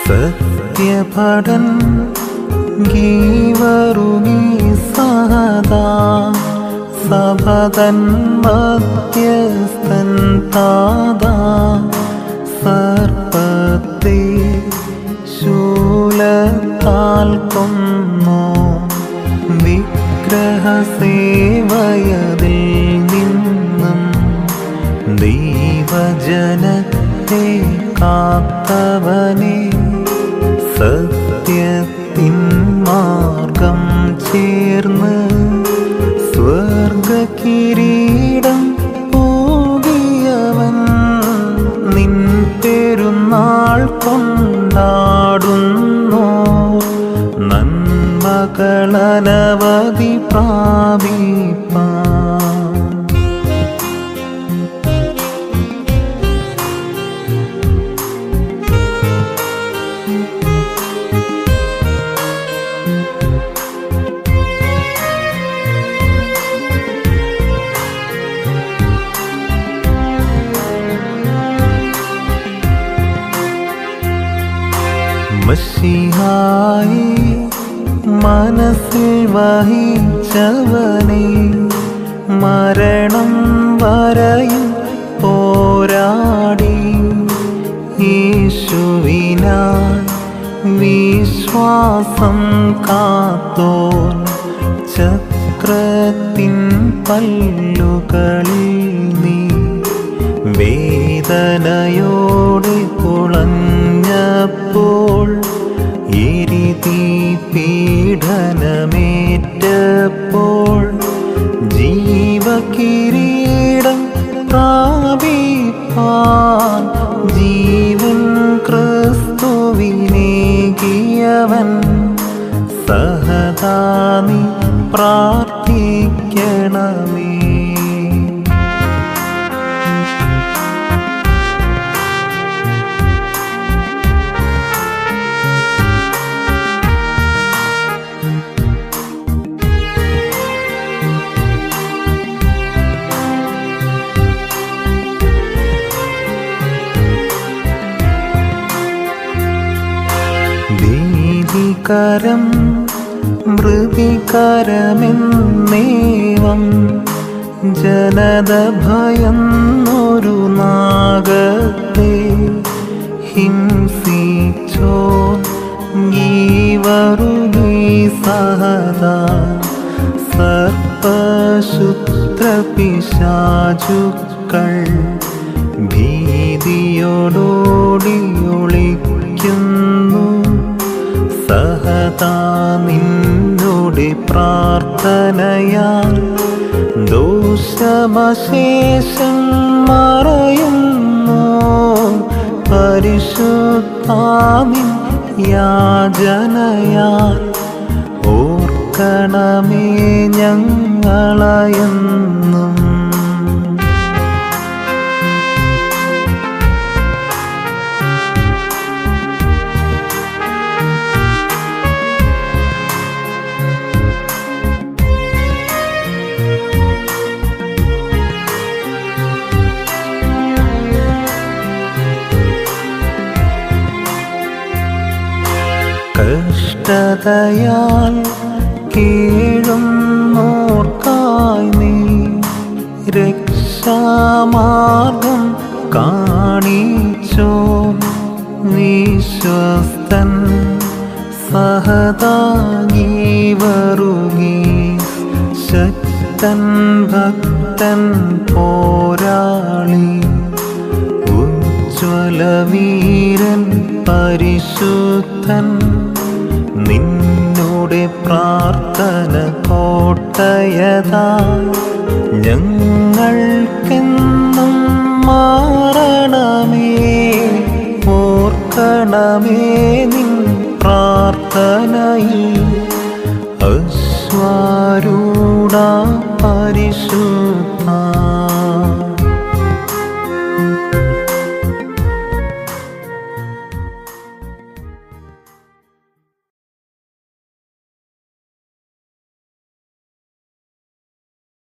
സത്യഭടൻ ഗീവറുമീ സഹദാ സഭതൻ മധ്യസ്ഥൻ താതാ സർപ്പത്തെ ശൂലത്താൽ കൊന്നോ വിഗ്രഹസേവയതിൽ നിന്നും ദൈവജനത്തെ കാത്തവനെ സത്യത്തിൻ മാർഗം ചേർന്ന് സ്വർഗകിരീടം പോകിയവൻ നിൻ പെരുന്നാൾ കൊണ്ടാടുന്നു നന്മകളനവധി പ്രാപിപ്പാൻ മഷിഹായി മനസ്സിൽ വഹിച്ചവനെ മരണം വരയും പോരാടി യേശുവിനായി വിശ്വാസം കാത്തോൻ ചക്രത്തിൻ പല്ലുകളിൽ നീ വേദനയോടെ കുളഞ്ഞപ്പോൾ എരിതി പീഡനമേറ്റപ്പോൾ ജീവകിരീടം പ്രാപിപ്പാൻ ജീവൻ ക്രിസ്തുവിനേകിയവൻ സഹദാനി പ്രാർത്ഥിക്കണമേ ഭീതികരം മൃതികരമെന്നേവം ജനത ഭയന്നൊരു നാഗത്തെ ഹിംസിച്ചോ ഗീവറുകീ സഹദാ സർപ്പശുത്രപിശാചുക്കൾ ഭീതിയോടോടി ഒളിക്കുന്നു സഹതാ നിന്നോട് പ്രാർത്ഥനയാൽ ദോഷമശേഷം മറയുന്നു പരിശുദ്ധാമിൻ യാചനയാൽ ഓർക്കണമേ ഞങ്ങളയെന്നും കഷ്ടതയാൽ കീഴും നോർക്കായി നീ രക്ഷാമാർഗം കാണിച്ചോ വിശ്വസ്തൻ സഹതാഗീവറുകി ശക്തൻ ഭക്തൻ പോരാളി ഉജ്ജ്വലവീരൻ പരിശുദ്ധൻ നിന്നോടെ പ്രാർത്ഥന കോട്ടയതാ ഞങ്ങൾക്കെന്നും മാറണമേ ഓർക്കണമേ നിൻ പ്രാർത്ഥനയിൽ അശ്വാരൂഢ പരിശുദ്ധ